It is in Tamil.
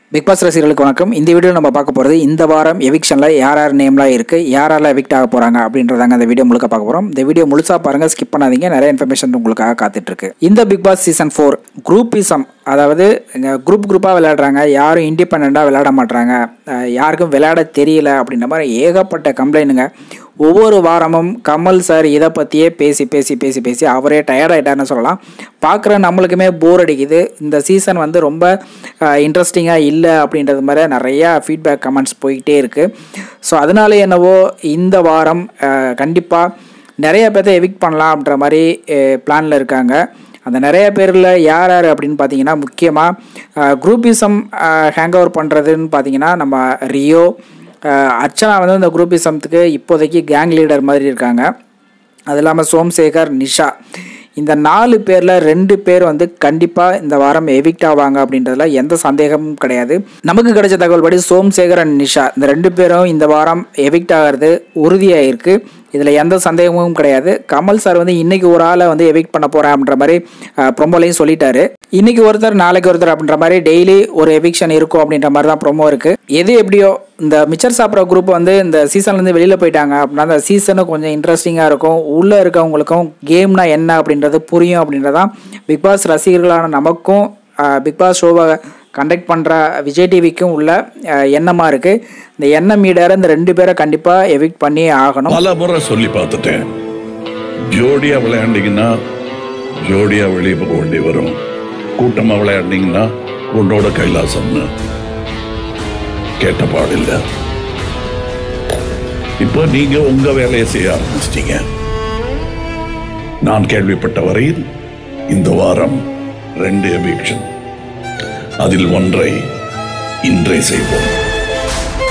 பிக் பாஸ் ரசிகர்களுக்கு வணக்கம் இந்த வீடியோ நம்ம பார்க்க போகிறது இந்த வாரம் எவிக்ஷனில் யார் யார் நேம்லாம் இருக்குது யாரெல்லாம் எவிக்ட் ஆக போகிறாங்க அப்படின்றதாங்க இந்த வீடியோ முழுக்க பார்க்க போகிறோம் இந்த வீடியோ முழுசாக பாருங்கள் ஸ்கிப் பண்ணாதீங்க நிறைய இன்ஃபர்மேஷன் உங்களுக்காக காத்துட்ருக்கு இந்த Bigg Boss season four groupism அதாவது குரூப் குரூப்பாக விளையாடுறாங்க யாரும் இண்டிபெண்ட்டாக விளையாட மாட்றாங்க அஹ் யாருக்கும் விளையாட தெரியல அப்படின்ற மாதிரி ஏகப்பட்ட கம்ப்ளைண்ட்டுங்க ஒவ்வொரு வாரமும் கமல் சார் இதை பற்றியே பேசி பேசி பேசி பேசி அவரே டயர்டாயிட்டார்னு சொல்லலாம் பார்க்குற நம்மளுக்குமே போர் அடிக்குது இந்த சீசன் வந்து ரொம்ப இன்ட்ரெஸ்டிங்காக இல்லை அப்படின்றது மாதிரி நிறையா ஃபீட்பேக் கமெண்ட்ஸ் போய்கிட்டே இருக்குது ஸோ அதனால என்னவோ இந்த வாரம் கண்டிப்பாக நிறைய பேர்த்த எவிக்ட் பண்ணலாம் அப்படின்ற மாதிரி பிளானில் இருக்காங்க அந்த நிறைய பேரில் யார் யார் அப்படின்னு பார்த்தீங்கன்னா முக்கியமாக குரூப்பிசம் ஹேங் ஓவர் பண்ணுறதுன்னு பார்த்தீங்கன்னா நம்ம ரியோ அஹ் அர்ச்சனா வந்து இந்த குரூப்பிசம்த்துக்கு இப்போதைக்கு கேங் லீடர் மாதிரி இருக்காங்க அது இல்லாமல் சோம்சேகர் நிஷா இந்த நாலு பேரில் ரெண்டு பேர் வந்து கண்டிப்பாக இந்த வாரம் எவிக்ட் ஆவாங்க அப்படின்றதுல எந்த சந்தேகமும் கிடையாது நமக்கு கிடைச்ச தகவல் படி சோம்சேகர் அண்ட் நிஷா இந்த ரெண்டு பேரும் இந்த வாரம் எவிக்ட் ஆகிறது உறுதியாயிருக்கு இதில் எந்த சந்தேகமும் கிடையாது கமல் சார் வந்து இன்னைக்கு ஒரு ஆளை வந்து எவிக்ட் பண்ண போகிறேன் அப்படின்ற மாதிரி ப்ரொமோலையும் சொல்லிட்டாரு இன்னைக்கு ஒருத்தர் நாளைக்கு ஒருத்தர் அப்படின்ற மாதிரி டெய்லி ஒரு எவிக்ஷன் இருக்கும் அப்படின்ற மாதிரி தான் ப்ரொமோ இருக்குது எது எப்படியோ இந்த மிச்சர் சாப்பிட்ற குரூப் வந்து இந்த சீசன்லேருந்து வெளியில் போயிட்டாங்க அப்படின்னா அந்த சீசனும் கொஞ்சம் இன்ட்ரெஸ்டிங்காக இருக்கும் உள்ளே இருக்கவங்களுக்கும் கேம்னா என்ன அப்படின்றது புரியும் அப்படின்றதான் பிக் பாஸ் ரசிகர்களான நமக்கும் பிக் பாஸ் ஷோவை கண்டக்ட் பண்ணுற விஜய் டிவிக்கும் உள்ள அஹ், எண்ணமா இருக்குது இந்த எண்ணம் மீடார இந்த ரெண்டு பேரை கண்டிப்பாக எவிக்ட் பண்ணியே ஆகணும் பல முறை சொல்லி பார்த்துட்டேன் ஜோடியா விளையாண்டீங்கன்னா ஜோடியா வெளியே போக வேண்டி வரும் கூட்டமா விளையாண்டீங்கன்னா உன்னோட கைலாசம்னு கேட்ட பாடில்ல இப்போ நீங்க உங்க வேலையை செய்ய ஆரம்பிச்சிட்டீங்க நான் கேள்விப்பட்ட வரையில் இந்த வாரம் ரெண்டு எவிக்ஷன் அதில் ஒன்றை இன்றை செய்வோம்